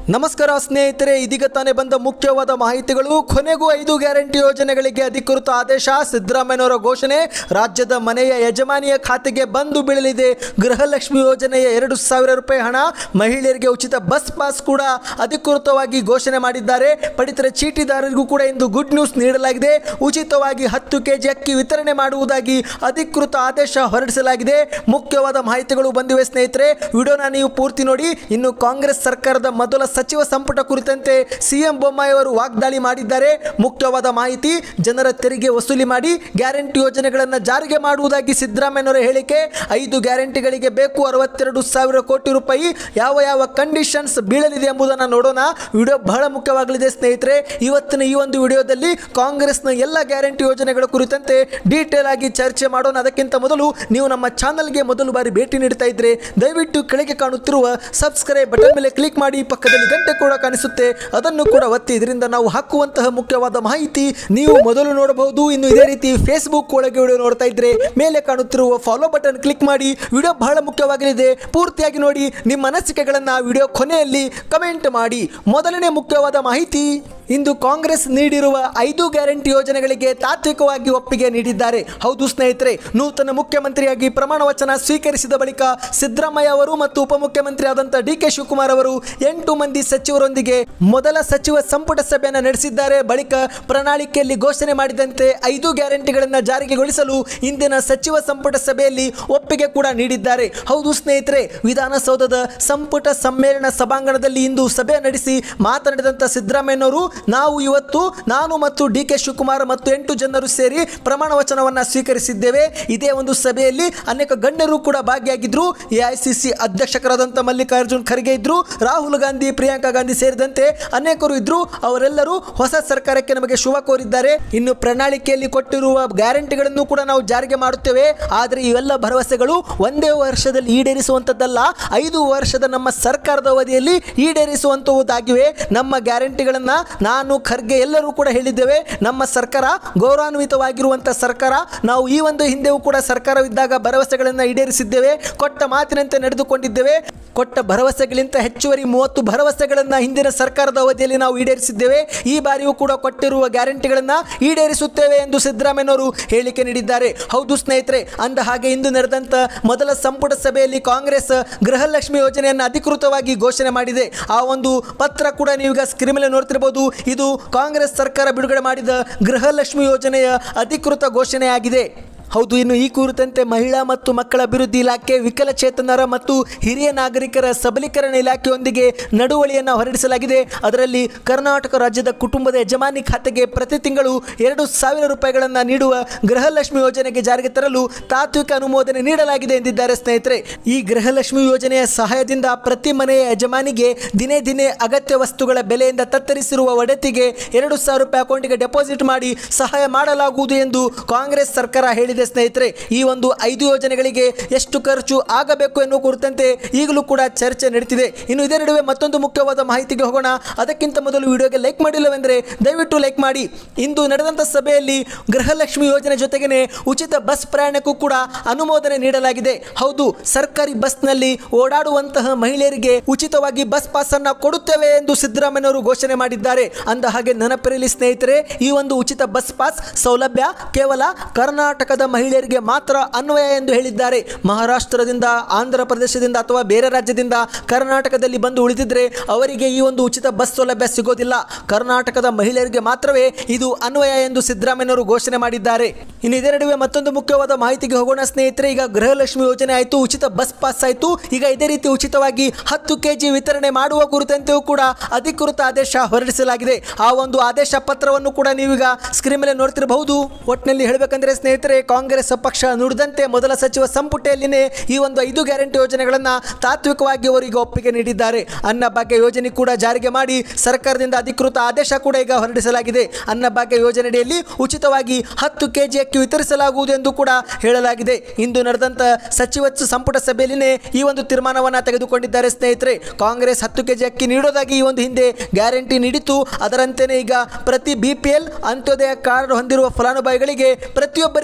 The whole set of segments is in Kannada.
ನಮಸ್ಕಾರ ಸ್ನೇಹಿತರೆ ಇದೀಗ ತಾನೇ ಬಂದ ಮುಖ್ಯವಾದ ಮಾಹಿತಿಗಳು ಕೊನೆಗೂ ಐದು ಗ್ಯಾರಂಟಿ ಯೋಜನೆಗಳಿಗೆ ಅಧಿಕೃತ ಆದೇಶ ಸಿದ್ದರಾಮಯ್ಯನವರ ಘೋಷಣೆ ರಾಜ್ಯದ ಮನೆಯ ಯಜಮಾನಿಯ ಖಾತೆಗೆ ಬಂದು ಬೀಳಲಿದೆ ಗೃಹಲಕ್ಷ್ಮಿ ಯೋಜನೆಯ ಎರಡು ಸಾವಿರ ರೂಪಾಯಿ ಹಣ ಮಹಿಳೆಯರಿಗೆ ಉಚಿತ ಬಸ್ ಪಾಸ್ ಕೂಡ ಅಧಿಕೃತವಾಗಿ ಘೋಷಣೆ ಮಾಡಿದ್ದಾರೆ ಪಡಿತರ ಚೀಟಿದಾರರಿಗೂ ಕೂಡ ಇಂದು ಗುಡ್ ನ್ಯೂಸ್ ನೀಡಲಾಗಿದೆ ಉಚಿತವಾಗಿ ಹತ್ತು ಕೆಜಿ ಅಕ್ಕಿ ವಿತರಣೆ ಮಾಡುವುದಾಗಿ ಅಧಿಕೃತ ಆದೇಶ ಹೊರಡಿಸಲಾಗಿದೆ ಮುಖ್ಯವಾದ ಮಾಹಿತಿಗಳು ಬಂದಿವೆ ಸ್ನೇಹಿತರೆ ವಿಡಿಯೋನ ನೀವು ಪೂರ್ತಿ ನೋಡಿ ಇನ್ನು ಕಾಂಗ್ರೆಸ್ ಸರ್ಕಾರದ ಮೊದಲ ಸಚಿವ ಸಂಪುಟ ಕುರಿತಂತೆ ಸಿಎಂ ಬೊಮ್ಮಾಯಿ ಅವರು ವಾಗ್ದಾಳಿ ಮಾಡಿದ್ದಾರೆ ಮುಖ್ಯವಾದ ಮಾಹಿತಿ ಜನರ ತೆರಿಗೆ ವಸೂಲಿ ಮಾಡಿ ಗ್ಯಾರಂಟಿ ಯೋಜನೆಗಳನ್ನು ಜಾರಿಗೆ ಮಾಡುವುದಾಗಿ ಸಿದ್ದರಾಮಯ್ಯನವರ ಹೇಳಿಕೆ ಐದು ಗ್ಯಾರಂಟಿಗಳಿಗೆ ಬೇಕು ಅರವತ್ತೆರಡು ಸಾವಿರ ಕೋಟಿ ರೂಪಾಯಿ ಯಾವ ಯಾವ ಕಂಡೀಷನ್ಸ್ ಬೀಳಲಿದೆ ಎಂಬುದನ್ನು ನೋಡೋಣ ವಿಡಿಯೋ ಬಹಳ ಮುಖ್ಯವಾಗಲಿದೆ ಸ್ನೇಹಿತರೆ ಇವತ್ತಿನ ಈ ಒಂದು ವಿಡಿಯೋದಲ್ಲಿ ಕಾಂಗ್ರೆಸ್ನ ಎಲ್ಲ ಗ್ಯಾರಂಟಿ ಯೋಜನೆಗಳ ಕುರಿತಂತೆ ಡೀಟೇಲ್ ಆಗಿ ಚರ್ಚೆ ಮಾಡೋಣ ಅದಕ್ಕಿಂತ ಮೊದಲು ನೀವು ನಮ್ಮ ಚಾನಲ್ಗೆ ಮೊದಲು ಬಾರಿ ಭೇಟಿ ನೀಡ್ತಾ ಇದ್ರೆ ದಯವಿಟ್ಟು ಕೆಳಗೆ ಕಾಣುತ್ತಿರುವ ಸಬ್ಸ್ಕ್ರೈಬ್ ಬಟನ್ ಮೇಲೆ ಕ್ಲಿಕ್ ಮಾಡಿ ಪಕ್ಕದಲ್ಲಿ ಗಂಟೆ ಕೂಡ ಕಾಣಿಸುತ್ತೆ ಅದನ್ನು ಕೂಡ ಒತ್ತಿ ಇದರಿಂದ ನಾವು ಹಾಕುವಂತಹ ಮುಖ್ಯವಾದ ಮಾಹಿತಿ ನೀವು ಮೊದಲು ನೋಡಬಹುದು ಇನ್ನು ಇದೇ ರೀತಿ ಫೇಸ್ಬುಕ್ ಒಳಗೆ ವಿಡಿಯೋ ನೋಡ್ತಾ ಇದ್ರೆ ಮೇಲೆ ಕಾಣುತ್ತಿರುವ ಫಾಲೋ ಬಟನ್ ಕ್ಲಿಕ್ ಮಾಡಿ ವಿಡಿಯೋ ಬಹಳ ಮುಖ್ಯವಾಗಲಿದೆ ಪೂರ್ತಿಯಾಗಿ ನೋಡಿ ನಿಮ್ಮ ಅನಿಸಿಕೆಗಳನ್ನು ವಿಡಿಯೋ ಕೊನೆಯಲ್ಲಿ ಕಮೆಂಟ್ ಮಾಡಿ ಮೊದಲನೇ ಮುಖ್ಯವಾದ ಮಾಹಿತಿ ಇಂದು ಕಾಂಗ್ರೆಸ್ ನೀಡಿರುವ ಐದು ಗ್ಯಾರಂಟಿ ಯೋಜನೆಗಳಿಗೆ ತಾತ್ವಿಕವಾಗಿ ಒಪ್ಪಿಗೆ ನೀಡಿದ್ದಾರೆ ಹೌದು ಸ್ನೇಹಿತರೆ ನೂತನ ಮುಖ್ಯಮಂತ್ರಿಯಾಗಿ ಪ್ರಮಾಣ ವಚನ ಸ್ವೀಕರಿಸಿದ ಬಳಿಕ ಸಿದ್ದರಾಮಯ್ಯ ಅವರು ಮತ್ತು ಉಪಮುಖ್ಯಮಂತ್ರಿ ಆದಂಥ ಡಿ ಕೆ ಶಿವಕುಮಾರ್ ಅವರು ಎಂಟು ಮಂದಿ ಸಚಿವರೊಂದಿಗೆ ಮೊದಲ ಸಚಿವ ಸಂಪುಟ ಸಭೆಯನ್ನು ನಡೆಸಿದ್ದಾರೆ ಬಳಿಕ ಪ್ರಣಾಳಿಕೆಯಲ್ಲಿ ಘೋಷಣೆ ಮಾಡಿದಂತೆ ಐದು ಗ್ಯಾರಂಟಿಗಳನ್ನು ಜಾರಿಗೆಗೊಳಿಸಲು ಇಂದಿನ ಸಚಿವ ಸಂಪುಟ ಸಭೆಯಲ್ಲಿ ಒಪ್ಪಿಗೆ ಕೂಡ ನೀಡಿದ್ದಾರೆ ಹೌದು ಸ್ನೇಹಿತರೆ ವಿಧಾನಸೌಧದ ಸಂಪುಟ ಸಮ್ಮೇಳನ ಸಭಾಂಗಣದಲ್ಲಿ ಇಂದು ಸಭೆ ನಡೆಸಿ ಮಾತನಾಡಿದಂಥ ಸಿದ್ದರಾಮಯ್ಯನವರು ನಾವು ಇವತ್ತು ನಾನು ಮತ್ತು ಡಿ ಕೆ ಶಿವಕುಮಾರ್ ಮತ್ತು ಎಂಟು ಜನರು ಸೇರಿ ಪ್ರಮಾಣ ವಚನವನ್ನು ಸ್ವೀಕರಿಸಿದ್ದೇವೆ ಇದೇ ಒಂದು ಸಭೆಯಲ್ಲಿ ಅನೇಕ ಗಣ್ಯರು ಕೂಡ ಭಾಗಿಯಾಗಿದ್ದರು ಎಐಸಿಸಿ ಅಧ್ಯಕ್ಷರಾದಂಥ ಮಲ್ಲಿಕಾರ್ಜುನ್ ಖರ್ಗೆ ಇದ್ರು ರಾಹುಲ್ ಗಾಂಧಿ ಪ್ರಿಯಾಂಕಾ ಗಾಂಧಿ ಸೇರಿದಂತೆ ಅನೇಕರು ಇದ್ರು ಅವರೆಲ್ಲರೂ ಹೊಸ ಸರ್ಕಾರಕ್ಕೆ ನಮಗೆ ಶುಭ ಕೋರಿದ್ದಾರೆ ಇನ್ನು ಪ್ರಣಾಳಿಕೆಯಲ್ಲಿ ಕೊಟ್ಟಿರುವ ಗ್ಯಾರಂಟಿಗಳನ್ನು ಕೂಡ ನಾವು ಜಾರಿಗೆ ಮಾಡುತ್ತೇವೆ ಆದರೆ ಇವೆಲ್ಲ ಭರವಸೆಗಳು ಒಂದೇ ವರ್ಷದಲ್ಲಿ ಈಡೇರಿಸುವಂಥದ್ದಲ್ಲ ಐದು ವರ್ಷದ ನಮ್ಮ ಸರ್ಕಾರದ ಅವಧಿಯಲ್ಲಿ ಈಡೇರಿಸುವಂತಹುದಾಗಿವೆ ನಮ್ಮ ಗ್ಯಾರಂಟಿಗಳನ್ನು ನಾನು ಖರ್ಗೆ ಎಲ್ಲರೂ ಕೂಡ ಹೇಳಿದ್ದೇವೆ ನಮ್ಮ ಸರ್ಕಾರ ಗೌರವಾನ್ವಿತವಾಗಿರುವಂಥ ಸರ್ಕಾರ ನಾವು ಈ ಒಂದು ಹಿಂದೆಯೂ ಕೂಡ ಸರ್ಕಾರವಿದ್ದಾಗ ಭರವಸೆಗಳನ್ನು ಈಡೇರಿಸಿದ್ದೇವೆ ಕೊಟ್ಟ ಮಾತಿನಂತೆ ನಡೆದುಕೊಂಡಿದ್ದೇವೆ ಕೊಟ್ಟ ಭರವಸೆಗಳಿಂದ ಹೆಚ್ಚುವರಿ ಮೂವತ್ತು ಭರವಸೆಗಳನ್ನು ಹಿಂದಿನ ಸರ್ಕಾರದ ಅವಧಿಯಲ್ಲಿ ನಾವು ಈಡೇರಿಸಿದ್ದೇವೆ ಈ ಬಾರಿಯೂ ಕೂಡ ಕೊಟ್ಟಿರುವ ಗ್ಯಾರಂಟಿಗಳನ್ನು ಈಡೇರಿಸುತ್ತೇವೆ ಎಂದು ಸಿದ್ದರಾಮಯ್ಯನವರು ಹೇಳಿಕೆ ನೀಡಿದ್ದಾರೆ ಹೌದು ಸ್ನೇಹಿತರೆ ಅಂದ ಹಾಗೆ ಇಂದು ನಡೆದಂಥ ಮೊದಲ ಸಂಪುಟ ಸಭೆಯಲ್ಲಿ ಕಾಂಗ್ರೆಸ್ ಗೃಹಲಕ್ಷ್ಮಿ ಯೋಜನೆಯನ್ನು ಅಧಿಕೃತವಾಗಿ ಘೋಷಣೆ ಮಾಡಿದೆ ಆ ಒಂದು ಪತ್ರ ಕೂಡ ನೀವೀಗ ಸ್ಕ್ರೀನ್ ಮೇಲೆ ನೋಡ್ತಿರ್ಬೋದು ಇದು ಕಾಂಗ್ರೆಸ್ ಸರ್ಕಾರ ಬಿಡುಗಡೆ ಮಾಡಿದ ಗೃಹಲಕ್ಷ್ಮಿ ಯೋಜನೆಯ ಅಧಿಕೃತ ಘೋಷಣೆಯಾಗಿದೆ ಹೌದು ಇನ್ನು ಈ ಕುರಿತಂತೆ ಮಹಿಳಾ ಮತ್ತು ಮಕ್ಕಳ ಅಭಿವೃದ್ಧಿ ಇಲಾಖೆ ವಿಕಲಚೇತನರ ಮತ್ತು ಹಿರಿಯ ನಾಗರಿಕರ ಸಬಲೀಕರಣ ಇಲಾಖೆಯೊಂದಿಗೆ ನಡುವಳಿಯನ್ನು ಹೊರಡಿಸಲಾಗಿದೆ ಅದರಲ್ಲಿ ಕರ್ನಾಟಕ ರಾಜ್ಯದ ಕುಟುಂಬದ ಯಜಮಾನಿ ಖಾತೆಗೆ ಪ್ರತಿ ತಿಂಗಳು ಎರಡು ಸಾವಿರ ರೂಪಾಯಿಗಳನ್ನು ನೀಡುವ ಗೃಹಲಕ್ಷ್ಮಿ ಯೋಜನೆಗೆ ಜಾರಿಗೆ ತರಲು ತಾತ್ವಿಕ ಅನುಮೋದನೆ ನೀಡಲಾಗಿದೆ ಎಂದಿದ್ದಾರೆ ಸ್ನೇಹಿತರೆ ಈ ಗೃಹಲಕ್ಷ್ಮಿ ಯೋಜನೆಯ ಸಹಾಯದಿಂದ ಪ್ರತಿ ಮನೆಯ ಯಜಮಾನಿಗೆ ದಿನೇ ದಿನೇ ಅಗತ್ಯ ವಸ್ತುಗಳ ಬೆಲೆಯಿಂದ ತತ್ತರಿಸಿರುವ ಒಡೆತಿಗೆ ಎರಡು ಸಾವಿರ ರೂಪಾಯಿ ಅಕೌಂಟಿಗೆ ಡೆಪಾಸಿಟ್ ಮಾಡಿ ಸಹಾಯ ಮಾಡಲಾಗುವುದು ಎಂದು ಕಾಂಗ್ರೆಸ್ ಸರ್ಕಾರ ಹೇಳಿದೆ ಸ್ನೇಹಿತರೆ ಈ ಒಂದು ಐದು ಯೋಜನೆಗಳಿಗೆ ಎಷ್ಟು ಖರ್ಚು ಆಗಬೇಕು ಎನ್ನುವ ಕುರಿತಂತೆ ಈಗಲೂ ಕೂಡ ಚರ್ಚೆ ನಡೀತಿದೆ ಇನ್ನು ಇದೇ ನಡುವೆ ಮತ್ತೊಂದು ಮುಖ್ಯವಾದ ಮಾಹಿತಿಗೆ ಹೋಗೋಣ ಅದಕ್ಕಿಂತ ಮೊದಲು ವಿಡಿಯೋಗೆ ಲೈಕ್ ಮಾಡಿಲ್ಲವೆಂದರೆ ದಯವಿಟ್ಟು ಲೈಕ್ ಮಾಡಿ ಇಂದು ನಡೆದಂಥ ಸಭೆಯಲ್ಲಿ ಗೃಹಲಕ್ಷ್ಮಿ ಯೋಜನೆ ಜೊತೆಗೇನೆ ಉಚಿತ ಬಸ್ ಪ್ರಯಾಣಕ್ಕೂ ಕೂಡ ಅನುಮೋದನೆ ನೀಡಲಾಗಿದೆ ಹೌದು ಸರ್ಕಾರಿ ಬಸ್ನಲ್ಲಿ ಓಡಾಡುವಂತಹ ಮಹಿಳೆಯರಿಗೆ ಉಚಿತವಾಗಿ ಬಸ್ ಪಾಸ್ ಅನ್ನ ಕೊಡುತ್ತೇವೆ ಎಂದು ಸಿದ್ದರಾಮಯ್ಯನವರು ಘೋಷಣೆ ಮಾಡಿದ್ದಾರೆ ಅಂದ ಹಾಗೆ ನೆನಪಿರಲಿ ಸ್ನೇಹಿತರೆ ಈ ಒಂದು ಉಚಿತ ಬಸ್ ಪಾಸ್ ಸೌಲಭ್ಯ ಕೇವಲ ಕರ್ನಾಟಕದ ಮಹಿಳೆಯರಿಗೆ ಮಾತ್ರ ಅನ್ವಯ ಎಂದು ಹೇಳಿದ್ದಾರೆ ಮಹಾರಾಷ್ಟ್ರದಿಂದ ಆಂಧ್ರ ಪ್ರದೇಶದಿಂದ ಅಥವಾ ಬೇರೆ ರಾಜ್ಯದಿಂದ ಕರ್ನಾಟಕದಲ್ಲಿ ಬಂದು ಉಳಿದಿದ್ರೆ ಅವರಿಗೆ ಈ ಒಂದು ಉಚಿತ ಬಸ್ ಸೌಲಭ್ಯ ಸಿಗೋದಿಲ್ಲ ಕರ್ನಾಟಕದ ಮಹಿಳೆಯರಿಗೆ ಮಾತ್ರವೇ ಇದು ಅನ್ವಯ ಎಂದು ಸಿದ್ದರಾಮಯ್ಯನವರು ಘೋಷಣೆ ಮಾಡಿದ್ದಾರೆ ಇನ್ನು ಇದರ ನಡುವೆ ಮತ್ತೊಂದು ಮುಖ್ಯವಾದ ಮಾಹಿತಿಗೆ ಹೋಗೋಣ ಸ್ನೇಹಿತರೆ ಈಗ ಗೃಹಲಕ್ಷ್ಮಿ ಯೋಜನೆ ಆಯಿತು ಉಚಿತ ಬಸ್ ಪಾಸ್ ಆಯಿತು ಈಗ ಇದೇ ರೀತಿ ಉಚಿತವಾಗಿ ಹತ್ತು ಕೆಜಿ ವಿತರಣೆ ಮಾಡುವ ಕುರಿತಂತೆಯೂ ಕೂಡ ಅಧಿಕೃತ ಆದೇಶ ಹೊರಡಿಸಲಾಗಿದೆ ಆ ಒಂದು ಆದೇಶ ಪತ್ರವನ್ನು ಕೂಡ ನೀವೀಗ ಸ್ಕ್ರೀನ್ ಮೇಲೆ ನೋಡ್ತಿರಬಹುದು ಒಟ್ಟಿನಲ್ಲಿ ಹೇಳಬೇಕಂದ್ರೆ ಸ್ನೇಹಿತರೆ ಕಾಂಗ್ರೆಸ್ ಪಕ್ಷ ನುಡಿದಂತೆ ಮೊದಲ ಸಚಿವ ಸಂಪುಟದಲ್ಲಿನೇ ಈ ಒಂದು ಐದು ಗ್ಯಾರಂಟಿ ಯೋಜನೆಗಳನ್ನು ತಾತ್ವಿಕವಾಗಿ ಅವರಿಗೆ ಒಪ್ಪಿಗೆ ನೀಡಿದ್ದಾರೆ ಅನ್ನ ಭಾಗ್ಯ ಯೋಜನೆ ಕೂಡ ಜಾರಿಗೆ ಮಾಡಿ ಸರ್ಕಾರದಿಂದ ಅಧಿಕೃತ ಆದೇಶ ಕೂಡ ಈಗ ಹೊರಡಿಸಲಾಗಿದೆ ಅನ್ನ ಭಾಗ್ಯ ಯೋಜನೆಯಡಿಯಲ್ಲಿ ಉಚಿತವಾಗಿ ಹತ್ತು ಕೆಜಿ ಅಕ್ಕಿ ವಿತರಿಸಲಾಗುವುದು ಎಂದು ಕೂಡ ಹೇಳಲಾಗಿದೆ ಇಂದು ನಡೆದಂತ ಸಚಿವ ಸಂಪುಟ ಸಭೆಯಲ್ಲಿನೇ ಈ ಒಂದು ತೀರ್ಮಾನವನ್ನು ತೆಗೆದುಕೊಂಡಿದ್ದಾರೆ ಸ್ನೇಹಿತರೆ ಕಾಂಗ್ರೆಸ್ ಹತ್ತು ಕೆಜಿ ಅಕ್ಕಿ ನೀಡೋದಾಗಿ ಈ ಒಂದು ಹಿಂದೆ ಗ್ಯಾರಂಟಿ ನೀಡಿತ್ತು ಅದರಂತೆಯೇ ಈಗ ಪ್ರತಿ B P L Antyodaya card ಹೊಂದಿರುವ ಫಲಾನುಭವಿಗಳಿಗೆ ಪ್ರತಿಯೊಬ್ಬರಿಗೂ ಕೂಡ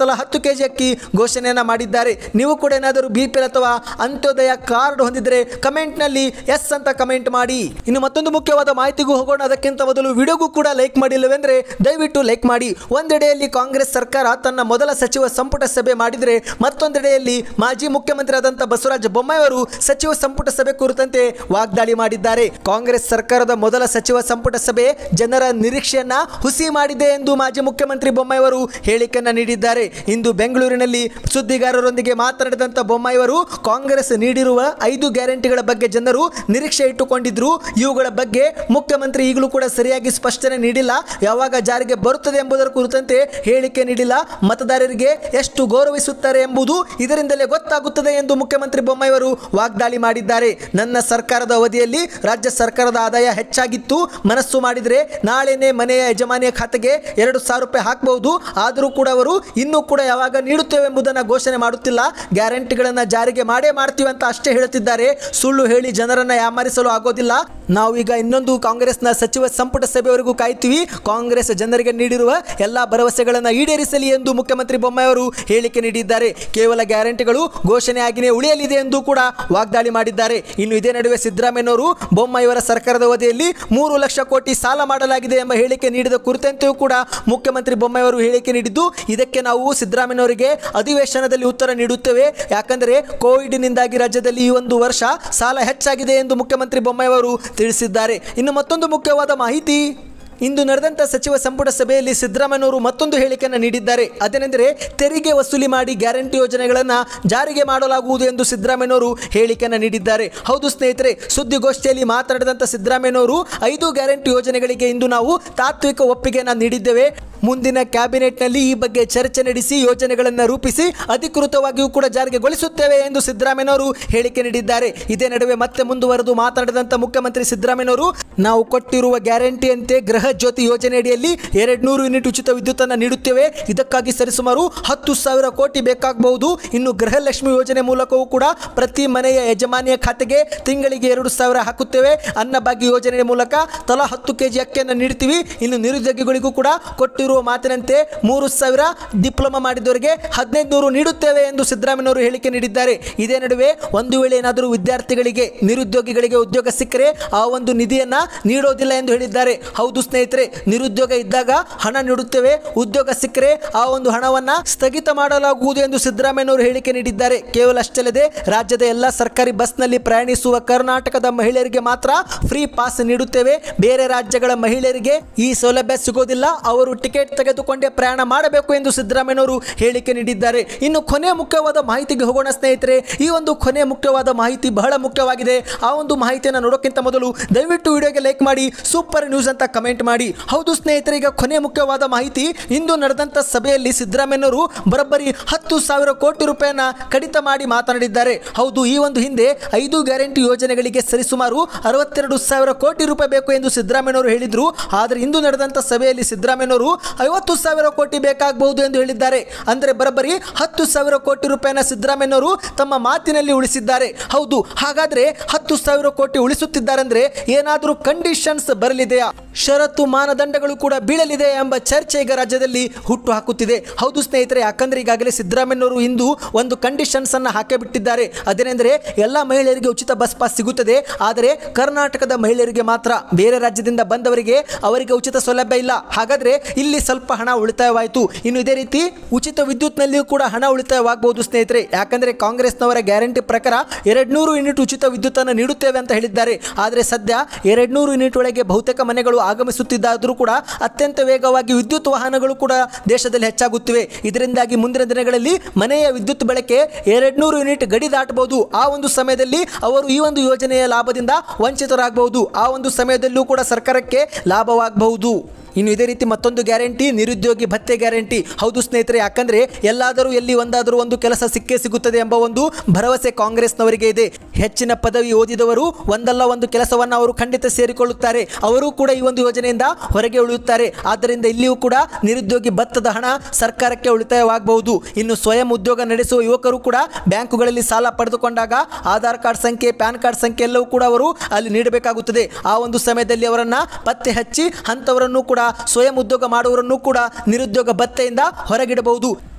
ತಲಾ ಹತ್ತು ಕೆಜಿ ಅಕ್ಕಿ ಘೋಷಣೆಯನ್ನ ಮಾಡಿದ್ದಾರೆ ನೀವು ಕೂಡ ಏನಾದರೂ ಬಿ ಪಿ ಎಲ್ ಅಥವಾ ಅಂತ್ಯೋದಯ ಕಾರ್ಡ್ ಹೊಂದಿದ್ರೆ ಕಮೆಂಟ್ನಲ್ಲಿ ಎಸ್ ಅಂತ ಕಮೆಂಟ್ ಮಾಡಿ ಇನ್ನು ಮತ್ತೊಂದು ಮುಖ್ಯವಾದ ಮಾಹಿತಿಗೂ ಹೋಗೋಣ ಅದಕ್ಕಿಂತ ಮೊದಲು ವಿಡಿಯೋಗೂ ಕೂಡ ಲೈಕ್ ಮಾಡಿಲ್ಲವೆಂದ್ರೆ ದಯವಿಟ್ಟು ಲೈಕ್ ಮಾಡಿ ಒಂದೆಡೆಯಲ್ಲಿ ಕಾಂಗ್ರೆಸ್ ಸರ್ಕಾರ ತನ್ನ ಮೊದಲ ಸಚಿವ ಸಂಪುಟ ಸಭೆ ಮಾಡಿದರೆ ಮತ್ತೊಂದೆಡೆಯಲ್ಲಿ ಮಾಜಿ ಮುಖ್ಯಮಂತ್ರಿ ಆದಂಥ ಬಸವರಾಜ ಬೊಮ್ಮಾಯಿ ಅವರು ಸಚಿವ ಸಂಪುಟ ಸಭೆ ಕುರಿತಂತೆ ವಾಗ್ದಾಳಿ ಮಾಡಿದ್ದಾರೆ ಕಾಂಗ್ರೆಸ್ ಸರ್ಕಾರದ ಮೊದಲ ಸಚಿವ ಸಂಪುಟ ಸಭೆ ಜನರ ನಿರೀಕ್ಷೆಯನ್ನ ಹುಸಿ ಮಾಡಿದೆ ಎಂದು ಮಾಜಿ ಮುಖ್ಯಮಂತ್ರಿ ಬೊಮ್ಮಾಯಿ ಅವರು ಹೇಳಿಕೆಯನ್ನ ನೀಡಿದ್ದಾರೆ ಇಂದು ಬೆಂಗಳೂರಿನಲ್ಲಿ ಸುದ್ದಿಗಾರರೊಂದಿಗೆ ಮಾತನಾಡಿದಂಥ ಬೊಮ್ಮಾಯಿ ಅವರು ಕಾಂಗ್ರೆಸ್ ನೀಡಿರುವ ಐದು ಗ್ಯಾರಂಟಿಗಳ ಬಗ್ಗೆ ಜನರು ನಿರೀಕ್ಷೆ ಇಟ್ಟುಕೊಂಡಿದ್ರು ಇವುಗಳ ಬಗ್ಗೆ ಮುಖ್ಯಮಂತ್ರಿ ಈಗಲೂ ಕೂಡ ಸರಿಯಾಗಿ ಸ್ಪಷ್ಟನೆ ನೀಡಿಲ್ಲ ಯಾವಾಗ ಜಾರಿಗೆ ಬರುತ್ತದೆ ಎಂಬುದರ ಕುರಿತಂತೆ ಹೇಳಿಕೆ ನೀಡಿಲ್ಲ ಮತದಾರರಿಗೆ ಎಷ್ಟು ಗೌರವಿಸುತ್ತಾರೆ ಎಂಬುದು ಇದರಿಂದಲೇ ಗೊತ್ತಾಗುತ್ತದೆ ಎಂದು ಮುಖ್ಯಮಂತ್ರಿ ಬೊಮ್ಮಾಯಿ ಅವರು ವಾಗ್ದಾಳಿ ಮಾಡಿದ್ದಾರೆ ನನ್ನ ಸರ್ಕಾರದ ಅವಧಿಯಲ್ಲಿ ರಾಜ್ಯ ಸರ್ಕಾರದ ಆದಾಯ ಹೆಚ್ಚಾಗಿತ್ತು ಮನಸ್ಸು ಮಾಡಿದರೆ ನಾಳೆನೇ ಮನೆಯ ಯಜಮಾನಿಯ ಖಾತೆಗೆ ಎರಡು ಸಾವಿರ ರೂಪಾಯಿ ಹಾಕಬಹುದು ಆದರೂ ಕೂಡ ಅವರು ಇನ್ನೂ ಕೂಡ ಯಾವಾಗ ನೀಡುತ್ತೇವೆ ಎಂಬುದನ್ನು ಘೋಷಣೆ ಮಾಡುತ್ತಿಲ್ಲ ಗ್ಯಾರಂಟಿಗಳನ್ನು ಜಾರಿಗೆ ಮಾಡೇ ಮಾಡ್ತೀವಿ ಅಂತ ಅಷ್ಟೇ ಹೇಳುತ್ತಿದ್ದಾರೆ ಸುಳ್ಳು ಹೇಳಿ ಜನರನ್ನ ಯಾಮಾರಿಸಲು ಆಗೋದಿಲ್ಲ ನಾವೀಗ ಇನ್ನೊಂದು ಕಾಂಗ್ರೆಸ್ನ ಸಚಿವ ಸಂಪುಟ ಸಭೆವರೆಗೂ ಕಾಯ್ತೀವಿ ಕಾಂಗ್ರೆಸ್ ಜನರಿಗೆ ನೀಡಿರುವ ಎಲ್ಲ ಭರವಸೆಗಳನ್ನು ಈಡೇರಿಸಲಿ ಎಂದು ಮುಖ್ಯಮಂತ್ರಿ ಬೊಮ್ಮಾಯಿ ಅವರು ಹೇಳಿಕೆ ನೀಡಿದ್ದಾರೆ ಕೇವಲ ಗ್ಯಾರಂಟಿಗಳು ಘೋಷಣೆಯಾಗಿಯೇ ಉಳಿಯಲಿದೆ ಎಂದು ಕೂಡ ವಾಗ್ದಾಳಿ ಮಾಡಿದ್ದಾರೆ ಇನ್ನು ಇದೇ ನಡುವೆ ಸಿದ್ದರಾಮಯ್ಯನವರು ಬೊಮ್ಮಾಯಿಯವರ ಸರ್ಕಾರದ ಅವಧಿಯಲ್ಲಿ ಮೂರು ಲಕ್ಷ ಕೋಟಿ ಸಾಲ ಮಾಡಲಾಗಿದೆ ಎಂಬ ಹೇಳಿಕೆ ನೀಡಿದ ಕುರಿತಂತೆಯೂ ಕೂಡ ಮುಖ್ಯಮಂತ್ರಿ ಬೊಮ್ಮಾಯಿ ಅವರು ಹೇಳಿಕೆ ನೀಡಿದ್ದು ಇದಕ್ಕೆ ನಾವು ಸಿದ್ದರಾಮಯ್ಯನವರಿಗೆ ಅಧಿವೇಶನದಲ್ಲಿ ಉತ್ತರ ನೀಡುತ್ತೇವೆ ಯಾಕಂದರೆ ಕೋವಿಡ್ನಿಂದಾಗಿ ರಾಜ್ಯದಲ್ಲಿ ಈ ಒಂದು ವರ್ಷ ಸಾಲ ಹೆಚ್ಚಾಗಿದೆ ಎಂದು ಮುಖ್ಯಮಂತ್ರಿ ಬೊಮ್ಮಾಯಿ ಅವರು ತಿಳಿಸಿದ್ದಾರೆ ಇನ್ನು ಮತ್ತೊಂದು ಮುಖ್ಯವಾದ ಮಾಹಿತಿ ಇಂದು ನಡೆದಂಥ ಸಚಿವ ಸಂಪುಟ ಸಭೆಯಲ್ಲಿ ಸಿದ್ದರಾಮಯ್ಯನವರು ಮತ್ತೊಂದು ಹೇಳಿಕೆಯನ್ನು ನೀಡಿದ್ದಾರೆ ಅದೇನೆಂದರೆ ತೆರಿಗೆ ವಸೂಲಿ ಮಾಡಿ ಗ್ಯಾರಂಟಿ ಯೋಜನೆಗಳನ್ನು ಜಾರಿಗೆ ಮಾಡಲಾಗುವುದು ಎಂದು ಸಿದ್ದರಾಮಯ್ಯನವರು ಹೇಳಿಕೆಯನ್ನು ನೀಡಿದ್ದಾರೆ ಹೌದು ಸ್ನೇಹಿತರೆ ಸುದ್ದಿಗೋಷ್ಠಿಯಲ್ಲಿ ಮಾತನಾಡಿದಂಥ ಸಿದ್ದರಾಮಯ್ಯನವರು ಐದು ಗ್ಯಾರಂಟಿ ಯೋಜನೆಗಳಿಗೆ ಇಂದು ನಾವು ತಾತ್ವಿಕ ಒಪ್ಪಿಗೆಯನ್ನು ನೀಡಿದ್ದೇವೆ ಮುಂದಿನ ಕ್ಯಾಬಿನೆಟ್ನಲ್ಲಿ ಈ ಬಗ್ಗೆ ಚರ್ಚೆ ನಡೆಸಿ ಯೋಜನೆಗಳನ್ನು ರೂಪಿಸಿ ಅಧಿಕೃತವಾಗಿಯೂ ಕೂಡ ಜಾರಿಗೆಗೊಳಿಸುತ್ತೇವೆ ಎಂದು ಸಿದ್ದರಾಮಯ್ಯನವರು ಹೇಳಿಕೆ ನೀಡಿದ್ದಾರೆ ಇದೇ ನಡುವೆ ಮತ್ತೆ ಮುಂದುವರೆದು ಮಾತನಾಡಿದಂಥ ಮುಖ್ಯಮಂತ್ರಿ ಸಿದ್ದರಾಮಯ್ಯನವರು ನಾವು ಕೊಟ್ಟಿರುವ ಗ್ಯಾರಂಟಿಯಂತೆ ಗೃಹ ಜ್ಯೋತಿ ಯೋಜನೆಯಡಿಯಲ್ಲಿ ಎರಡು ನೂರು ಯೂನಿಟ್ ಉಚಿತ ವಿದ್ಯುತ್ತನ್ನು ನೀಡುತ್ತೇವೆ ಇದಕ್ಕಾಗಿ ಸರಿಸುಮಾರು ಹತ್ತು ಸಾವಿರ ಕೋಟಿ ಬೇಕಾಗಬಹುದು ಇನ್ನು ಗೃಹಲಕ್ಷ್ಮಿ ಯೋಜನೆ ಮೂಲಕವೂ ಕೂಡ ಪ್ರತಿ ಮನೆಯ ಯಜಮಾನಿಯ ಖಾತೆಗೆ ತಿಂಗಳಿಗೆ ಎರಡು ಸಾವಿರ ಹಾಕುತ್ತೇವೆ ಅನ್ನಭಾಗ್ಯ ಯೋಜನೆ ಮೂಲಕ ತಲಾ ಹತ್ತು ಕೆಜಿ ಅಕ್ಕಿಯನ್ನು ನೀಡ್ತೀವಿ ಇನ್ನು ನಿರುದ್ಯೋಗಿಗಳಿಗೂ ಕೂಡ ಕೊಟ್ಟಿರುವ ಮಾತಿನಂತೆ ಮೂರು ಸಾವಿರ ಡಿಪ್ಲೊಮಾ ಮಾಡಿದವರಿಗೆ ಹದಿನೈದು ನೂರು ನೀಡುತ್ತೇವೆ ಎಂದು ಸಿದ್ದರಾಮಯ್ಯನವರು ಹೇಳಿಕೆ ನೀಡಿದ್ದಾರೆ ಇದೇ ನಡುವೆ ಒಂದು ವೇಳೆ ಏನಾದರೂ ವಿದ್ಯಾರ್ಥಿಗಳಿಗೆ ನಿರುದ್ಯೋಗಿಗಳಿಗೆ ಉದ್ಯೋಗ ಸಿಕ್ಕರೆ ಆ ಒಂದು ನಿಧಿಯನ್ನ ನೀಡೋದಿಲ್ಲ ಎಂದು ಹೇಳಿದ್ದಾರೆ ಹೌದು ಸ್ನೇಹಿತರೆ ನಿರುದ್ಯೋಗ ಇದ್ದಾಗ ಹಣ ನೀಡುತ್ತೇವೆ ಉದ್ಯೋಗ ಸಿಕ್ಕರೆ ಆ ಒಂದು ಹಣವನ್ನ ಸ್ಥಗಿತ ಮಾಡಲಾಗುವುದು ಎಂದು ಸಿದ್ದರಾಮಯ್ಯನವರು ಹೇಳಿಕೆ ನೀಡಿದ್ದಾರೆ ಕೇವಲ ಅಷ್ಟಲ್ಲದೆ ರಾಜ್ಯದ ಎಲ್ಲ ಸರ್ಕಾರಿ ಬಸ್ನಲ್ಲಿ ಪ್ರಯಾಣಿಸುವ ಕರ್ನಾಟಕದ ಮಹಿಳೆಯರಿಗೆ ಮಾತ್ರ ಫ್ರೀ ಪಾಸ್ ನೀಡುತ್ತೇವೆ ಬೇರೆ ರಾಜ್ಯಗಳ ಮಹಿಳೆಯರಿಗೆ ಈ ಸೌಲಭ್ಯ ಸಿಗೋದಿಲ್ಲ ಅವರು ಟಿಕೆಟ್ ತೆಗೆದುಕೊಂಡೇ ಪ್ರಯಾಣ ಮಾಡಬೇಕು ಎಂದು ಸಿದ್ದರಾಮಯ್ಯನವರು ಹೇಳಿಕೆ ನೀಡಿದ್ದಾರೆ ಇನ್ನು ಕೊನೆ ಮುಖ್ಯವಾದ ಮಾಹಿತಿಗೆ ಹೋಗೋಣ ಸ್ನೇಹಿತರೆ ಈ ಒಂದು ಕೊನೆ ಮುಖ್ಯವಾದ ಮಾಹಿತಿ ಬಹಳ ಮುಖ್ಯವಾಗಿದೆ ಆ ಒಂದು ಮಾಹಿತಿಯನ್ನು ನೋಡೋಕ್ಕಿಂತ ಮೊದಲು ದಯವಿಟ್ಟು ವಿಡಿಯೋಗೆ ಲೈಕ್ ಮಾಡಿ ಸೂಪರ್ ನ್ಯೂಸ್ ಅಂತ ಕಮೆಂಟ್ ಮಾಡಿ ಹೌದು ಸ್ನೇಹಿತರೆ ಈಗ ಕೊನೆ ಮುಖ್ಯವಾದ ಮಾಹಿತಿ ಇಂದು ನಡೆದಂಥ ಸಭೆಯಲ್ಲಿ ಸಿದ್ದರಾಮಯ್ಯನವರು ಬರೋಬ್ಬರಿ ಹತ್ತು ಸಾವಿರ ಕೋಟಿ ರೂಪಾಯಿಯನ್ನ ಕಡಿತ ಮಾಡಿ ಮಾತನಾಡಿದ್ದಾರೆ ಹೌದು ಈ ಒಂದು ಹಿಂದೆ ಐದು ಗ್ಯಾರಂಟಿ ಯೋಜನೆಗಳಿಗೆ ಸರಿಸುಮಾರು ಅರವತ್ತೆರಡು ಸಾವಿರ ಕೋಟಿ ರೂಪಾಯಿ ಬೇಕು ಎಂದು ಸಿದ್ದರಾಮಯ್ಯನವರು ಹೇಳಿದ್ರು ಆದರೆ ಇಂದು ನಡೆದಂಥ ಸಭೆಯಲ್ಲಿ ಸಿದ್ದರಾಮಯ್ಯನವರು ಐವತ್ತು ಸಾವಿರ ಕೋಟಿ ಬೇಕಾಗಬಹುದು ಎಂದು ಹೇಳಿದ್ದಾರೆ ಅಂದರೆ ಬರೋಬ್ಬರಿ ಹತ್ತು ಸಾವಿರ ಕೋಟಿ ರೂಪಾಯಿನ ಸಿದ್ದರಾಮಯ್ಯನವರು ತಮ್ಮ ಮಾತಿನಲ್ಲಿ ಉಳಿಸಿದ್ದಾರೆ ಹೌದು ಹಾಗಾದ್ರೆ ಹತ್ತು ಸಾವಿರ ಕೋಟಿ ಉಳಿಸುತ್ತಿದ್ದಾರೆ ಅಂದ್ರೆ ಏನಾದರೂ ಕಂಡೀಷನ್ಸ್ ಬರಲಿದೆಯಾ ಷರತ್ತು ಮಾನದಂಡಗಳು ಕೂಡ ಬೀಳಲಿದೆ ಎಂಬ ಚರ್ಚೆ ಈಗ ರಾಜ್ಯದಲ್ಲಿ ಹುಟ್ಟು ಹಾಕುತ್ತಿದೆ ಹೌದು ಸ್ನೇಹಿತರೆ ಯಾಕಂದ್ರೆ ಈಗಾಗಲೇ ಸಿದ್ದರಾಮಯ್ಯನವರು ಇಂದು ಒಂದು ಕಂಡೀಷನ್ಸ್ ಅನ್ನ ಹಾಕೇ ಬಿಟ್ಟಿದ್ದಾರೆ ಅದೇನೆಂದರೆ ಎಲ್ಲ ಮಹಿಳೆಯರಿಗೆ ಉಚಿತ ಬಸ್ ಪಾಸ್ ಸಿಗುತ್ತದೆ ಆದರೆ ಕರ್ನಾಟಕದ ಮಹಿಳೆಯರಿಗೆ ಮಾತ್ರ ಬೇರೆ ರಾಜ್ಯದಿಂದ ಬಂದವರಿಗೆ ಅವರಿಗೆ ಉಚಿತ ಸೌಲಭ್ಯ ಇಲ್ಲ ಹಾಗಾದ್ರೆ ಇಲ್ಲಿ ಸ್ವಲ್ಪ ಹಣ ಉಳಿತಾಯವಾಯಿತು ಇನ್ನು ಇದೇ ರೀತಿ ಉಚಿತ ವಿದ್ಯುತ್ನಲ್ಲಿಯೂ ಕೂಡ ಹಣ ಉಳಿತಾಯವಾಗಬಹುದು ಸ್ನೇಹಿತರೆ ಯಾಕಂದ್ರೆ ಕಾಂಗ್ರೆಸ್ನವರ ಗ್ಯಾರಂಟಿ ಪ್ರಕಾರ ಎರಡ್ನೂರು ಯೂನಿಟ್ ಉಚಿತ ವಿದ್ಯುತ್ತನ್ನು ನೀಡುತ್ತೇವೆ ಅಂತ ಹೇಳಿದ್ದಾರೆ ಆದರೆ ಸದ್ಯ ಎರಡ್ನೂರು ಯೂನಿಟ್ ಒಳಗೆ ಬಹುತೇಕ ಮನೆಗಳು ಆಗಮಿಸುತ್ತಿದ್ದಾದರೂ ಕೂಡ ಅತ್ಯಂತ ವೇಗವಾಗಿ ವಿದ್ಯುತ್ ವಾಹನಗಳು ಕೂಡ ದೇಶದಲ್ಲಿ ಹೆಚ್ಚಾಗುತ್ತಿವೆ ಇದರಿಂದಾಗಿ ಮುಂದಿನ ದಿನಗಳಲ್ಲಿ ಮನೆಯ ವಿದ್ಯುತ್ ಬಳಕೆ ಎರಡ್ನೂರು ಯೂನಿಟ್ ಗಡಿ ದಾಟಬಹುದು ಆ ಒಂದು ಸಮಯದಲ್ಲಿ ಅವರು ಈ ಒಂದು ಯೋಜನೆಯ ಲಾಭದಿಂದ ವಂಚಿತರಾಗಬಹುದು ಆ ಒಂದು ಸಮಯದಲ್ಲೂ ಕೂಡ ಸರ್ಕಾರಕ್ಕೆ ಲಾಭವಾಗಬಹುದು ಇನ್ನು ಇದೇ ರೀತಿ ಮತ್ತೊಂದು ಗ್ಯಾರಂಟಿ ನಿರುದ್ಯೋಗಿ ಭತ್ಯೆ ಗ್ಯಾರಂಟಿ ಹೌದು ಸ್ನೇಹಿತರೆ ಯಾಕಂದ್ರೆ ಎಲ್ಲಾದರೂ ಎಲ್ಲಿ ಒಂದಾದರೂ ಒಂದು ಕೆಲಸ ಸಿಕ್ಕೇ ಸಿಗುತ್ತದೆ ಎಂಬ ಒಂದು ಭರವಸೆ ಕಾಂಗ್ರೆಸ್ನವರಿಗೆ ಇದೆ ಹೆಚ್ಚಿನ ಪದವಿ ಓದಿದವರು ಒಂದಲ್ಲ ಒಂದು ಕೆಲಸವನ್ನು ಅವರು ಖಂಡಿತ ಸೇರಿಕೊಳ್ಳುತ್ತಾರೆ ಅವರು ಕೂಡ ಈ ಒಂದು ಯೋಜನೆಯಿಂದ ಹೊರಗೆ ಉಳಿಯುತ್ತಾರೆ ಆದ್ದರಿಂದ ಇಲ್ಲಿಯೂ ಕೂಡ ನಿರುದ್ಯೋಗಿ ಭತ್ತದ ಹಣ ಸರ್ಕಾರಕ್ಕೆ ಉಳಿತಾಯವಾಗಬಹುದು ಇನ್ನು ಸ್ವಯಂ ಉದ್ಯೋಗ ನಡೆಸುವ ಯುವಕರು ಕೂಡ ಬ್ಯಾಂಕುಗಳಲ್ಲಿ ಸಾಲ ಪಡೆದುಕೊಂಡಾಗ ಆಧಾರ್ ಕಾರ್ಡ್ ಸಂಖ್ಯೆ ಪ್ಯಾನ್ ಕಾರ್ಡ್ ಸಂಖ್ಯೆ ಎಲ್ಲವೂ ಕೂಡ ಅವರು ಅಲ್ಲಿ ನೀಡಬೇಕಾಗುತ್ತದೆ ಆ ಒಂದು ಸಮಯದಲ್ಲಿ ಅವರನ್ನ ಪತ್ತೆ ಹಚ್ಚಿ ಅಂಥವರನ್ನು ಕೂಡ ಸ್ವಯಂ ಉದ್ಯೋಗ ಮಾಡುವವರನ್ನು ಕೂಡ ನಿರುದ್ಯೋಗ ಭತ್ಯೆಯಿಂದ ಹೊರಗಿಡಬಹುದು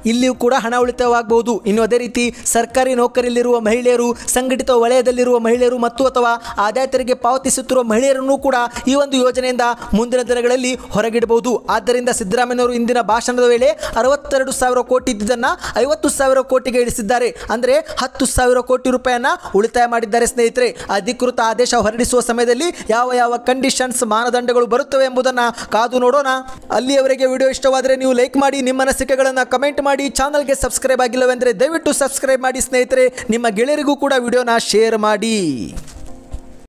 ಇಲ್ಲಿಯೂ ಕೂಡ ಹಣ ಉಳಿತಾಯವಾಗಬಹುದು ಇನ್ನು ಅದೇ ರೀತಿ ಸರ್ಕಾರಿ ನೌಕರಿಯಲ್ಲಿರುವ ಮಹಿಳೆಯರು ಸಂಘಟಿತ ವಲಯದಲ್ಲಿರುವ ಮಹಿಳೆಯರು ಮತ್ತು ಅಥವಾ ಆದಾಯ ತೆರಿಗೆ ಪಾವತಿಸುತ್ತಿರುವ ಮಹಿಳೆಯರನ್ನು ಕೂಡ ಈ ಒಂದು ಯೋಜನೆಯಿಂದ ಮುಂದಿನ ದಿನಗಳಲ್ಲಿ ಹೊರಗಿಡಬಹುದು ಆದ್ದರಿಂದ ಸಿದ್ದರಾಮಯ್ಯನವರು ಇಂದಿನ ಭಾಷಣದ ವೇಳೆ ಅರವತ್ತೆರಡು ಸಾವಿರ ಕೋಟಿ ಇದ್ದಿದ್ದನ್ನು ಐವತ್ತು ಸಾವಿರ ಕೋಟಿಗೆ ಇಳಿಸಿದ್ದಾರೆ ಅಂದರೆ ಹತ್ತು ಸಾವಿರ ಕೋಟಿ ರೂಪಾಯಿಯನ್ನ ಉಳಿತಾಯ ಮಾಡಿದ್ದಾರೆ ಸ್ನೇಹಿತರೆ ಅಧಿಕೃತ ಆದೇಶ ಹೊರಡಿಸುವ ಸಮಯದಲ್ಲಿ ಯಾವ ಯಾವ ಕಂಡೀಷನ್ಸ್ ಮಾನದಂಡಗಳು ಬರುತ್ತವೆ ಎಂಬುದನ್ನು ಕಾದು ನೋಡೋಣ ಅಲ್ಲಿಯವರೆಗೆ ವಿಡಿಯೋ ಇಷ್ಟವಾದರೆ ನೀವು ಲೈಕ್ ಮಾಡಿ ನಿಮ್ಮ ಅನಿಸಿಕೆಗಳನ್ನು ಕಮೆಂಟ್ ಮಾಡಿ ಚಾನಲ್ಗೆ ಸಬ್ಸ್ಕ್ರೈಬ್ ಆಗಿಲ್ಲವೆಂದರೆ ದಯವಿಟ್ಟು ಸಬ್ಸ್ಕ್ರೈಬ್ ಮಾಡಿ ಸ್ನೇಹಿತರೆ ನಿಮ್ಮ ಗೆಳೆಯರಿಗೂ ಕೂಡ ವಿಡಿಯೋನ ಶೇರ್ ಮಾಡಿ